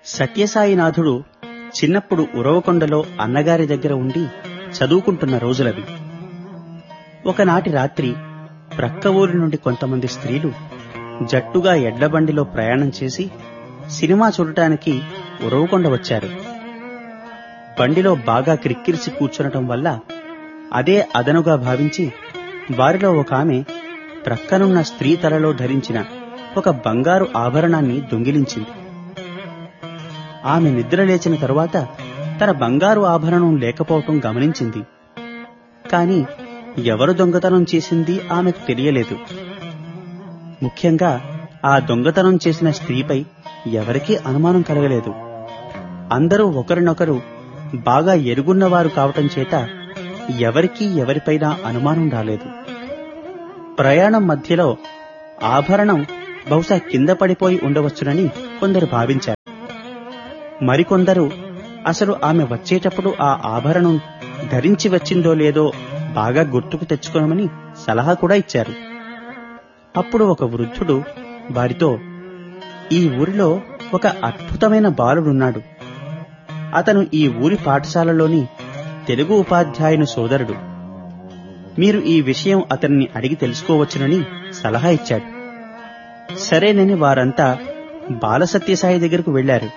సత్యసాయినాథుడు చిన్నప్పుడు ఉరవకొండలో అన్నగారి దగ్గర ఉండి చదువుకుంటున్న రోజులవి ఒకనాటి రాత్రి ప్రక్క ఊరి నుండి కొంతమంది స్త్రీలు జట్టుగా ఎడ్లబండిలో ప్రయాణం చేసి సినిమా చూడటానికి ఉరవకొండ వచ్చారు బండిలో బాగా క్రిక్కిరిసి కూర్చునటం వల్ల అదే అదనుగా భావించి వారిలో ఒక ఆమె ప్రక్కనున్న స్త్రీ తలలో ధరించిన ఒక బంగారు ఆభరణాన్ని దొంగిలించింది ఆమె నిద్ర లేచిన తరువాత తన బంగారు ఆభరణం లేకపోవటం గమనించింది కాని ఎవరు దొంగతనం చేసింది ఆమెకు తెలియలేదు ముఖ్యంగా ఆ దొంగతనం చేసిన స్త్రీపై ఎవరికీ అనుమానం కలగలేదు అందరూ ఒకరినొకరు బాగా ఎరుగున్నవారు కావటం చేత ఎవరికీ ఎవరిపైనా అనుమానం రాలేదు ప్రయాణం మధ్యలో ఆభరణం బహుశా కింద పడిపోయి ఉండవచ్చునని కొందరు భావించారు మరికొందరు అసలు ఆమె వచ్చేటప్పుడు ఆ ఆభరణం ధరించి వచ్చిందో లేదో బాగా గుర్తుకు తెచ్చుకోమని సలహా కూడా ఇచ్చారు అప్పుడు ఒక వృద్ధుడు వారితో ఈ ఊరిలో ఒక అద్భుతమైన బాలుడున్నాడు అతను ఈ ఊరి పాఠశాలలోని తెలుగు ఉపాధ్యాయుని సోదరుడు మీరు ఈ విషయం అతన్ని అడిగి తెలుసుకోవచ్చునని సలహా ఇచ్చాడు సరేనని వారంతా బాలసత్యసాయి దగ్గరకు వెళ్లారు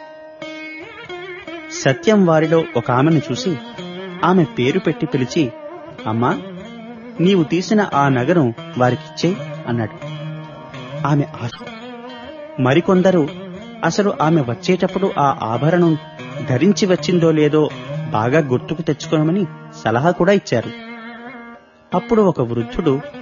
సత్యం వారిలో ఒక ఆమెను చూసి ఆమె పేరు పెట్టి పిలిచి అమ్మా నీవు తీసిన ఆ నగరం వారికిచ్చే అన్నాడు ఆమె ఆశ మరికొందరు అసలు ఆమె వచ్చేటప్పుడు ఆ ఆభరణం ధరించి వచ్చిందో లేదో బాగా గుర్తుకు తెచ్చుకోమని సలహా కూడా ఇచ్చారు అప్పుడు ఒక వృద్ధుడు